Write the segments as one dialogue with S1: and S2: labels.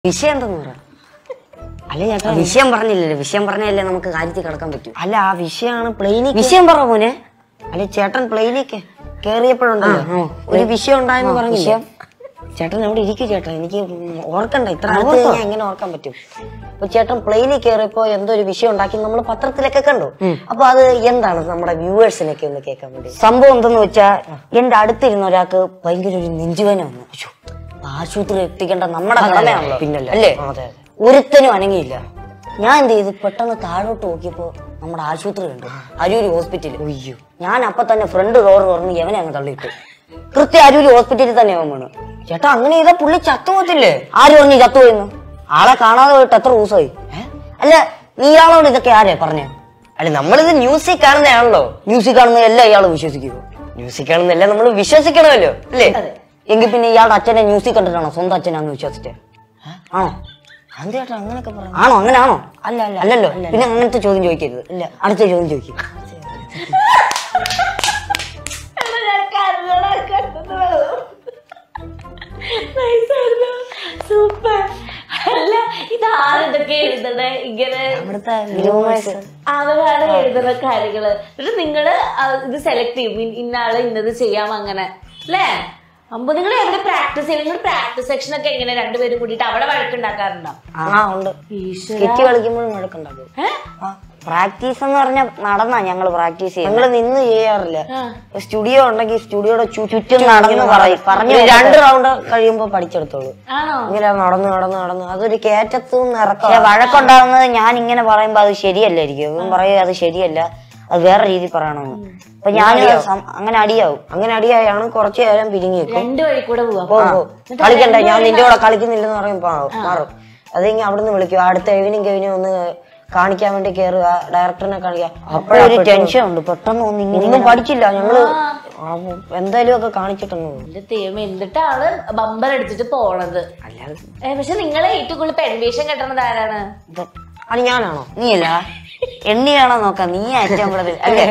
S1: വിഷയം എന്തെന്ന് പറ
S2: അല്ല ചേട്ടാ
S1: വിഷയം പറഞ്ഞില്ലല്ലോ വിഷയം പറഞ്ഞല്ലേ നമുക്ക് കാര്യത്തിൽ കിടക്കാൻ പറ്റൂ
S2: അല്ല ആ വിഷയമാണ് പ്ലെയിനിൽ
S1: വിഷയം പറ മോനെ
S2: അല്ല ചേട്ടൻ പ്ലെയിനിൽ കേറിയപ്പോഴുണ്ടല്ലോ
S1: ആ, ആ.
S2: ഒരു വിഷയം ഉണ്ടായെന്ന്
S1: ആ,
S2: പറഞ്ഞില്ലേ
S1: വിഷയം.
S2: ചേട്ടൻ അവിടെ ഇരിക്കും ചേട്ടൻ എനിക്ക് ഓർക്കണ്ട ഇത്ര അടുത്ത് ഞാൻ എങ്ങനെ ഓർക്കാൻ പറ്റും അപ്പൊ ചേട്ടൻ പ്ലെയിനിൽ കയറിയപ്പോ എന്തോ ഒരു വിഷയം ഉണ്ടാക്കി നമ്മൾ പത്രത്തിലൊക്കെ കണ്ടു അപ്പൊ അത് എന്താണ് നമ്മുടെ വ്യൂവേഴ്സിനൊക്കെ ഒന്ന് കേൾക്കാൻ വേണ്ടി
S1: സംഭവം എന്തെന്ന് വെച്ചാ എന്റെ അടുത്തിരുന്ന ഒരാൾക്ക് ഭയങ്കര ഒരു നെഞ്ചുവേന വന്നു അയ്യോ, ആശുപത്രി എത്തിക്കേണ്ട നമ്മുടെ
S2: അതെ,
S1: കടമയാണല്ലോ
S2: പിന്നല്ലേ?
S1: അല്ലേ
S2: ആ, അതെ, അതെ.
S1: ഒരുത്തനും അനങ്ങിയില്ല ഞാൻ എന്ത് ചെയ്തു പെട്ടെന്ന് താഴോട്ട് നോക്കിയപ്പോ നമ്മുടെ ആശുപത്രി ഉണ്ട് അരൂര് ഹോസ്പിറ്റലിൽ
S2: അയ്യോ
S1: ഞാൻ അപ്പൊ തന്നെ ഫ്രണ്ട് ഡോർ തുറന്ന് യവനെ അങ്ങ് തള്ളിയിട്ടു കൃത്യം അരൂര് ഹോസ്പിറ്റലിൽ തന്നെ അവൻ വീണു
S2: ചേട്ടാ അങ്ങനെ ചെയ്താ പുള്ളി ചത്തുപോത്തില്ലേ
S1: ആര് പറഞ്ഞു ചത്തുപോയിന്ന് ആളെ കാണാതെ പോയിട്ട് എത്ര ദിവസമായി അല്ല നീ ഇയാളോട് ഇതൊക്കെ ആരെ പറഞ്ഞേ
S2: അല്ല നമ്മളിത് ന്യൂസിൽ കാണുന്നതാണല്ലോ
S1: മ്യൂസിക് കാണുന്ന എല്ലാം ഇയാൾ വിശ്വസിക്കുമോ
S2: ന്യൂസിൽ കാണുന്നതല്ല നമ്മൾ വിശ്വസിക്കണമല്ലോ അല്ലേ
S1: എങ്കിൽ പിന്നെ ഇയാളുടെ അച്ഛനെ ന്യൂസിൽ കണ്ടിട്ടാണോ സ്വന്തം അച്ഛനാന്ന് വിശ്വസിച്ചേ ആണോ
S2: അത് ചേട്ടാ അങ്ങനെയൊക്കെ പറഞ്ഞു
S1: ആണോ അങ്ങനെയാണോ
S2: അല്ല അല്ല
S1: അല്ലല്ലോ
S2: അല്ല,
S1: പിന്നെ അങ്ങനത്തെ ചോദ്യം ചോദിക്കരുത്
S2: ഇല്ല.
S1: അടുത്ത ചോദ്യം ചോദിക്കും
S3: സൂപ്പർ അല്ല ഇത് ആരിതൊക്കെ എഴുതണേ ഇങ്ങനെ
S2: അവിടുത്തെ ഗ്രൂമേഴ്സ്
S3: അവരാണ് എഴുതുന്ന കാര്യങ്ങള് പക്ഷെ നിങ്ങള് ആ ഇത് സെലക്ട് ചെയ്യും ഇന്ന- ഇന്ന ആള് ഇന്നത് ചെയ്യാം അങ്ങനെ അല്ലേ അമ്പോ നിങ്ങൾ എവിടെ പ്രാക്ടീസ് ചെയ്യും നിങ്ങൾ പ്രാക്ടീസ് സെക്ഷൻ ഒക്കെ എങ്ങനെ രണ്ടുപേരും കൂടിയിട്ട് അവിടെ വഴക്കുണ്ടാക്കാറുണ്ടോ
S2: ആ ഉണ്ട്
S3: ഈശ്വര
S2: കെറ്റി കളിക്കുമ്പോഴും വഴക്കുണ്ടാക്കും
S3: ഏഹ്
S1: പ്രാക്ടീസ് എന്ന് പറഞ്ഞാൽ നടന്നാ ഞങ്ങൾ പ്രാക്ടീസ് ചെയ്യുന്നത്
S2: ഞങ്ങള് നിന്ന് ചെയ്യാറില്ല
S3: ആ.
S2: സ്റ്റുഡിയോ ഉണ്ടെങ്കിൽ സ്റ്റുഡിയോയുടെ
S1: ചുറ്റും നടന്ന് പറയും പറഞ്ഞു
S2: ഒരു രണ്ട് റൗണ്ട് കഴിയുമ്പോ പഠിച്ചെടുത്തോളൂ
S3: ആണോ
S2: ഇങ്ങനെ നടന്ന് നടന്ന് നടന്ന് അതൊരു കയറ്റത്തും
S1: പക്ഷെ
S2: ഇറക്കാം
S1: വഴക്കുണ്ടാകുന്നത് ഞാൻ ഇങ്ങനെ പറയുമ്പോ അത് ശരിയല്ലായിരിക്കും ഇവൻ പറയും അത് ശരിയല്ല അത് വേറെ രീതി പറയണമെന്ന് അപ്പൊ ഞാൻ അങ്ങനെ അടിയാവും
S2: അങ്ങനെ അടിയായാണ് കുറച്ചു നേരം പിരിഞ്ഞു നിൽക്കും
S3: രണ്ടു വഴി കൂടെ പോവാ
S2: പോ, പോ. കളിക്കണ്ട ഞാൻ നിന്റെ കൂടെ കളിക്കുന്നില്ലെന്ന് പറയുമ്പോ മാറും അത് കഴിഞ്ഞ് അവിടുന്ന് വിളിക്കും അടുത്ത എവിനും കെവിനും ഒന്ന് കാണിക്കാൻ വേണ്ടി കയറുക ഡയറക്ടറിനെ കാണിക്കുക
S1: അപ്പൊ ഒരു ടെൻഷൻ ഉണ്ട് പെട്ടെന്ന് ഒന്ന് ഇങ്ങനെ
S2: ഒന്നും പഠിച്ചില്ല ഞങ്ങള് ആ, എന്തായാലും ഒക്കെ കാണിച്ചിട്ടൊന്നും
S3: എന്റെ ദൈവം എന്നിട്ടാണ് ബമ്പർ എടുത്തിട്ട് പോണത്
S2: അല്ലാതെ
S3: ഏ, പക്ഷെ നിങ്ങളെ ഏറ്റവും കൂടുതൽ പെൺവേഷം കെട്ടണത് ആരാണ്
S2: ഇത് അത് ഞാനാണോ
S1: നീയല്ല എണ്ണിയാണോ നോക്കാം നീ ഏറ്റവും കൂടുതൽ അല്ലേ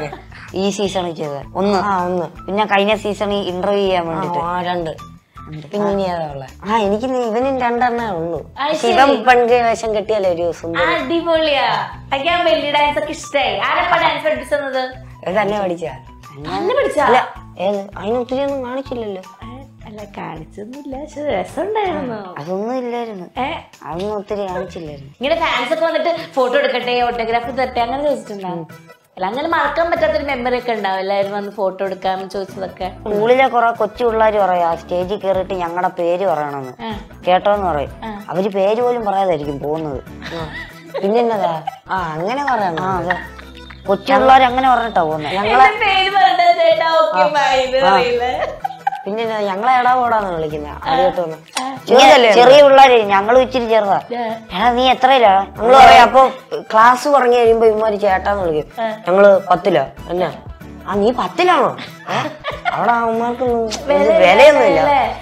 S1: ഈ സീസണിൽ ചെയ്ത ഒന്ന്
S2: ആ ഒന്ന്
S1: പിന്നെ കഴിഞ്ഞ സീസണിൽ ഇന്റർവ്യൂ ചെയ്യാൻ
S2: ആ,
S1: വേണ്ടിട്ട്
S2: ആ രണ്ട് പിന്നെ ഇനി ഏതാ ഉള്ളെ? ആ എനിക്ക് നീ- ഇവനും രണ്ടെണ്ണേ ഉള്ളൂ
S3: ആ,
S2: പക്ഷെ ഇവൻ പെൺകെ വേഷം കെട്ടിയാലേ ഒരു സുന്ദരി
S3: അടിപൊളിയാ അയ്യാ വെള്ളി ഡാൻസ് ഒക്കെ ഇഷ്ടായി ആരപ്പ ഡാൻസ് പഠിപ്പിച്ചത്
S2: ഇത് തന്നെ പഠിച്ച
S3: അന്ന് പഠിച്ച
S2: അല്ല ഏത് അതിന് ഒത്തിരി ഒന്നും കാണിച്ചില്ലല്ലോ
S3: അല്ല കാണിച്ചൊന്നുമില്ല പക്ഷെ രസമുണ്ടായിരുന്നു
S1: അതൊന്നും ഇല്ലായിരുന്നു
S3: ഏ
S1: അതൊന്നും ഒത്തിരി കാണിച്ചില്ലായിരുന്നു
S3: ഇങ്ങനെ ഫാൻസ് ഒക്കെ വന്നിട്ട് ഫോട്ടോ എടുക്കട്ടെ ഓട്ടോഗ്രാഫ് തരട്ടെ അങ്ങനെ ചോദിച്ചിട്ടുണ്ടോ അല്ല അങ്ങനെ മറക്കാൻ പറ്റാത്തൊരു മെമ്മറി ഒക്കെ ഉണ്ടാവും എല്ലാവരും വന്ന് ഫോട്ടോ എടുക്കാന്ന് ചോദിച്ചതൊക്കെ
S1: സ്കൂളിലെ കുറെ കൊച്ചു പിള്ളേർ പറയാ സ്റ്റേജിൽ കയറിയിട്ട് ഞങ്ങളുടെ പേര് പറയണമെന്ന്
S3: ആ.
S1: കേട്ടോന്ന് പറയും
S3: ആ.
S1: അവര് പേര് പോലും പറയാതായിരിക്കും പോകുന്നത്
S2: പിന്നെ എന്നതാ ആ അങ്ങനെ പറയണം
S1: ആ അതെ കൊച്ചു പിള്ളേർ അങ്ങനെ പറഞ്ഞിട്ടാ പോകുന്നത്
S3: എന്റെ പേര് പറഞ്ഞ ചേട്ടാ ഓക്കെ ബൈ എന്ന് പറയില്ലേ
S2: പിന്നെ എന്നാ, ഞങ്ങളെ എടാ പോടാന്ന് വിളിക്കുന്നത് ആദ്യമായിട്ട് വന്ന്
S1: ഇങ്ങനെ ചെറിയ പിള്ളേര് ഞങ്ങളും ഇച്ചിരി ചെറുതാ എടാ നീ എത്രയിലാ
S2: ഞങ്ങള് പറയാം അപ്പൊ ക്ലാസ് പറഞ്ഞു കഴിയുമ്പോ ഇവന്മാര് ചേട്ടാന്ന് വിളിക്കും ഞങ്ങള് പത്തിലാ എന്നാ ആ നീ പത്തിലാണോ ഏ? അവിടെ അവന്മാർക്ക് വിലയൊന്നുമില്ല